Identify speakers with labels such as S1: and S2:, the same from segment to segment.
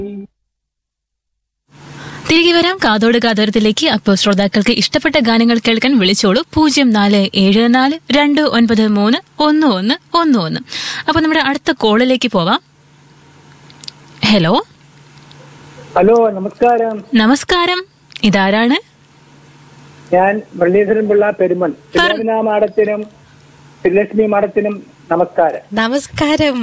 S1: തിരികെ വരാം കാതോട് കാതോരത്തിലേക്ക് അപ്പോൾ ശ്രോതാക്കൾക്ക് ഇഷ്ടപ്പെട്ട ഗാനങ്ങൾ കേൾക്കാൻ വിളിച്ചോളൂ പൂജ്യം നാല് ഏഴ് നാല് രണ്ട് ഒൻപത് മൂന്ന് ഒന്ന് ഒന്ന് ഒന്ന് ഒന്ന് അപ്പൊ നമ്മുടെ അടുത്ത കോളിലേക്ക് പോവാം ഹലോ
S2: ഹലോ നമസ്കാരം
S1: നമസ്കാരം ഇതാരാണ്
S2: ഞാൻ മുരളീധരൻ പിള്ള പെരുമൺ തിരുവന മാഡത്തിനും ശ്രീലക്ഷ്മി മാഡത്തിനും നമസ്കാരം
S3: നമസ്കാരം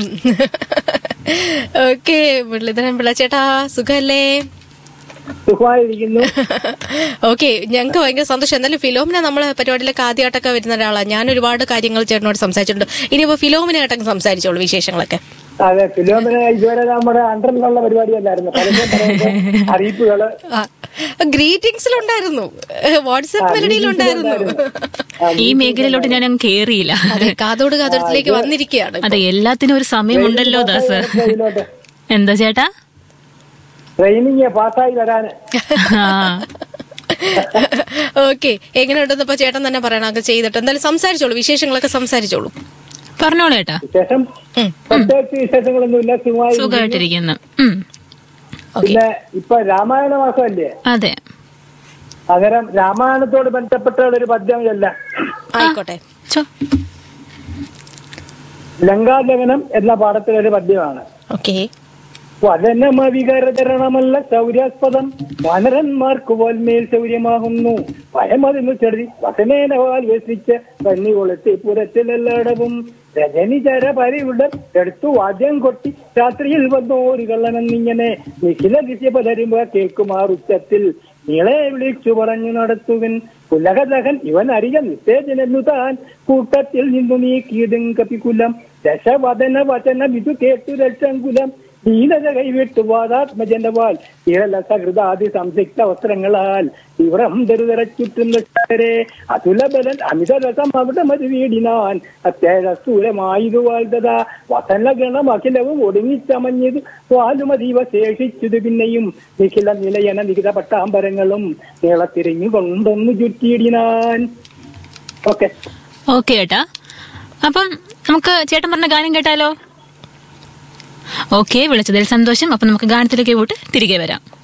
S3: ഓക്കെ മുരളീധരൻ പിള്ള ചേട്ടാ സുഖല്ലേ
S2: സുഖമായിരിക്കുന്നു
S3: ഓക്കെ ഞങ്ങൾക്ക് ഭയങ്കര സന്തോഷം എന്നാലും ഫിലോമിന നമ്മളെ പരിപാടിയിലൊക്കെ ആദ്യമായിട്ടൊക്കെ വരുന്ന ഒരാളാണ് ഞാൻ ഒരുപാട് കാര്യങ്ങൾ ചേട്ടനോട് സംസാരിച്ചിട്ടുണ്ട് ഇനിയിപ്പോ ഫിലോമിനായിട്ടൊക്കെ സംസാരിച്ചോളൂ വിശേഷങ്ങളൊക്കെ
S2: അതെ ഫിലോമിന് ഇതുവരെ നമ്മുടെ അണ്ടറിലുള്ള പരിപാടിയല്ലായിരുന്നു പലരും പറയുന്നത് അറിയിപ്പുകള്
S3: ഗ്രീറ്റിംഗ്സിലുണ്ടായിരുന്നു വാട്സാപ്പ് മെലഡിയിലുണ്ടായിരുന്നു
S1: ഈ മേഖലയിലോട്ട് ഞാൻ അങ്ങ് കേറിയില്ല
S3: അതെ കാതോട് കാതോടത്തിലേക്ക് വന്നിരിക്കുകയാണ്
S1: അതെ എല്ലാത്തിനും ഒരു സമയമുണ്ടല്ലോ ദാസ്
S2: ഇതിലോട്ട്
S1: എന്താ ചേട്ടാ
S2: ട്രെയിനിങ് പാസ്സായി വരാന്
S1: ആ
S3: ഓക്കെ എങ്ങനെയുണ്ടെന്നപ്പോ ചേട്ടൻ തന്നെ പറയണം ഒക്കെ ചെയ്തിട്ട് എന്തായാലും സംസാരിച്ചോളൂ വിശേഷങ്ങളൊക്കെ സംസാരിച്ചോളൂ
S1: പറഞ്ഞോളൂ ചേട്ടാ
S2: വിശേഷം
S3: ഉം.
S2: പ്രത്യേകിച്ച് വിശേഷങ്ങളൊന്നുമില്ല സുഖമായി
S1: സുഖമായിട്ടിരിക്കുന്നു ഉം
S2: പിന്നെ ഇപ്പൊ രാമായണ മാസമല്ലേ
S1: അതെ
S2: അന്നേരം രാമായണത്തോട് ബന്ധപ്പെട്ട ഒരു പദ്യം അല്ല
S3: ആയിക്കോട്ടെ
S1: ചോ
S2: ലങ്കാദഹനം എന്ന പാഠത്തിലൊരു പദ്യമാണ്
S3: ഓക്കെ
S2: വചനമവികരതരണമല്ല ശൗര്യാസ്പദം വാനരന്മാർക്ക് പോൽമേൽ ശൗര്യമാകുന്നു ഭയമതിന്നു ചെടി വസനേനവാൽ വ്യസിച്ച് കണ്ണി കൊളുത്തി പുരത്തിലെല്ലായിടവും രജനിചര പരിവിടം എടുത്തു വാദ്യം കൊട്ടി രാത്രിയിൽ വന്നോരു കള്ളനെന്നിങ്ങനെ നിഖില ദിശ പതരുമ്പോ കേൾക്കുമാറുച്ചത്തിൽ നീളെ വിളിച്ചു പറഞ്ഞു നടത്തുവൻ കുലകദഹൻ ഇവൻ അറിയ നിത്തേജനെന്നു താൻ കൂട്ടത്തിൽ നിന്നു നീ കീടും കപികുലം ദശവദന വചന വിധു കേട്ടു രക്ഷങ്കുലം ദീനത കൈവിട്ടു വാദാത്മജന്റെ വാൽ ഇരല സഹൃദാദി സംസിക്ത വസ്ത്രങ്ങളാൽ തീവ്രം ദരിതരച്ചുറ്റുന്ന ശരെ അതുലബലൻ അമിതരസം അവിടെ മതി വീടിനാൻ അത്യേഴസ്തൂരമായതു വാഴ്ത്തത വസനഗണം അഖിലവും ഒടുങ്ങിച്ചമഞ്ഞത് വാലുമതീവ ശേഷിച്ചത് പിന്നെയും നിഖില നിലയന നികിത പട്ടാമ്പരങ്ങളും നീളത്തിരിഞ്ഞു കൊണ്ടൊന്നു ചുറ്റിയിടിനാൻ ഓക്കെ
S1: ഓക്കെ ചേട്ടാ അപ്പം നമുക്ക് ചേട്ടൻ പറഞ്ഞ ഗാനം കേട്ടാലോ ഓക്കെ വിളിച്ചതിൽ സന്തോഷം അപ്പൊ നമുക്ക് ഗാനത്തിലേക്ക് പോയിട്ട് തിരികെ വരാം